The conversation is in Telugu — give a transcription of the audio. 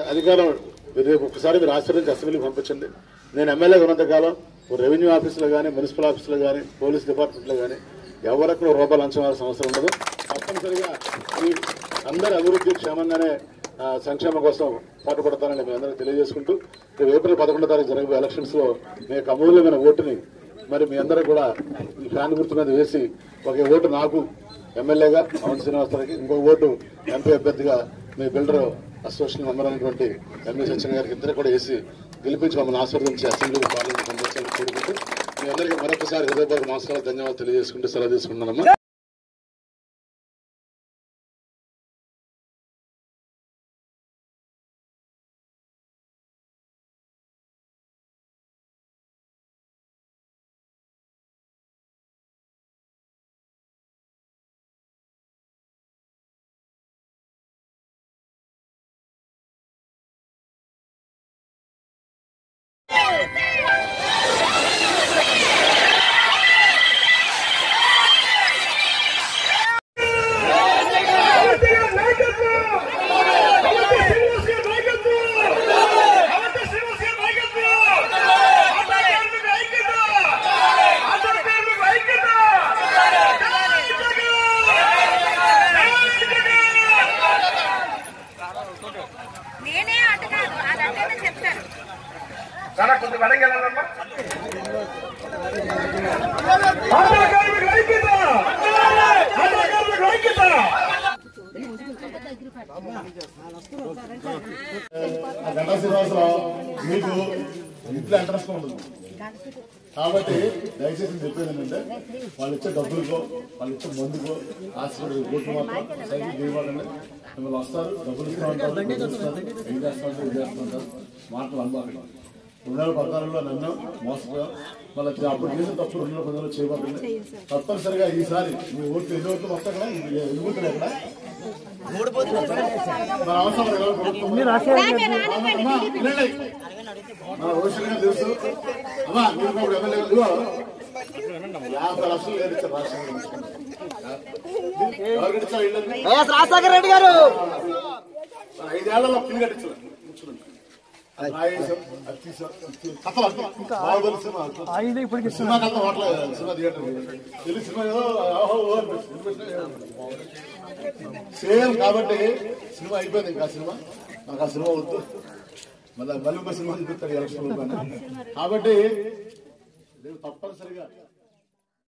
అధికారం రేపు ఒకసారి మీరు ఆశీర్వదించి అసెంబ్లీకి పంపించండి నేను ఎమ్మెల్యేగా ఉన్నంత కాలం రెవెన్యూ ఆఫీసులో కానీ మున్సిపల్ ఆఫీసులో కానీ పోలీస్ డిపార్ట్మెంట్లో కానీ ఎవరికి రూపాయలు లంచం ఇవ్వాల్సిన అవసరం ఉండదు తప్పనిసరిగా ఈ అందరి అభివృద్ధి క్షేమంగానే ఆ, సంక్షేమం కోసం పాటుపడతానని మీ అందరికీ తెలియజేసుకుంటూ రేపు ఏప్రిల్ పదకొండో తారీఖు జరగబోయే ఎలక్షన్స్ లో మీ యొక్క అమూల్యమైన ఓటుని మరి మీ అందరూ కూడా ఈ ఫ్యాన్ గుర్తు మీద వేసి ఒక ఓటు నాకు ఎమ్మెల్యేగా పవన్ శ్రీనివాసరావుకి ఇంకో ఓటు ఎంపీ అభ్యర్థిగా మీ బిల్డర్ అసోసియేషన్ మెంబర్ అయినటువంటి ఎంఏ సత్యన్ గారికి ఇద్దరు కూడా వేసి గెలిపించి మమ్మల్ని ఆశీర్వదించి అసెంబ్లీకి పార్లమెంట్ పంపించాలని కోరుకుంటూ మీ అందరికీ మరొకసారి హృదయపూర్వక నమస్కారాలు ధన్యవాదాలు తెలియజేసుకుంటూ సెలవు తీసుకుంటున్నానమ్మా నేనే అటు కాదు అది అంటే చెప్తాను చాలా కొంచెం వెనకెళ్ళాలమ్మా ఆటో కార్మికుల ఐక్యత ఆటో కార్మికుల ఐక్యత ఆ గంటా శ్రీనివాసరావు మీకు ఇంట్లో ఇంట్రెస్ట్ ఉండదు కాబట్టి దయచేసి నేను చెప్పేది ఏంటంటే వాళ్ళు ఇచ్చే డబ్బులకో వాళ్ళు ఇచ్చే మందుకో హాస్పిటల్ కోట్లు మాత్రం సైకిల్ దిగబడండి మిమ్మల్ని వస్తారు డబ్బులు ఇస్తూ ఉంటారు డబ్బులు ఇస్తారు ఏం చేస్తూ ఉంటారు ఏం చేస్తూ ఉంటారు మాటలు అనుభవం రెండు వేల పద్నాలుగులో నన్ను మోసపోయాం మళ్ళీ అప్పుడు చేసిన తప్పుడు రెండు వేల పద్నాలుగు చేయబడుతుంది తప్పనిసరిగా ఈసారి మీ ఓట్లు ఎన్ని ఓట్లు వస్తాయి కదా ఎన్ని ఓట్లు ఎక్కడ మన అవసరం లేదు, ప్రభుత్వం. అమ్మా, వినండి. మన రోషన్ గారు తెలుసు అమ్మా మీరు ఇప్పుడు ఎమ్మెల్యే గారు, ఇదిగో, యాభై లక్షలు లేదు ఇచ్చారు రాష్ట్రం గురించి. ఎవరికి ఇచ్చారు ఇళ్ళని? వైఎస్ రాజశేఖర రెడ్డి గారు మన ఐదేళ్లలో పిల్లి కట్టించారు రాయేశాం, అది తీసాం, ఇది తీసాం. కథలు అర్థం. బాహుబలి సినిమా సినిమా కథ మాట్లాడారు సినిమా థియేటర్ వెళ్ళి సినిమా ఏదో ఆహో ఓ అనిపిస్తుంది. సేమ్ కాబట్టి సినిమా అయిపోయింది ఇంకా సినిమా నాకు ఆ సినిమా వద్దు మళ్ళీ మళ్ళీ ఇంకో సినిమా చూపిస్తాడు ఎలక్షన్ కాబట్టి రేపు తప్పనిసరిగా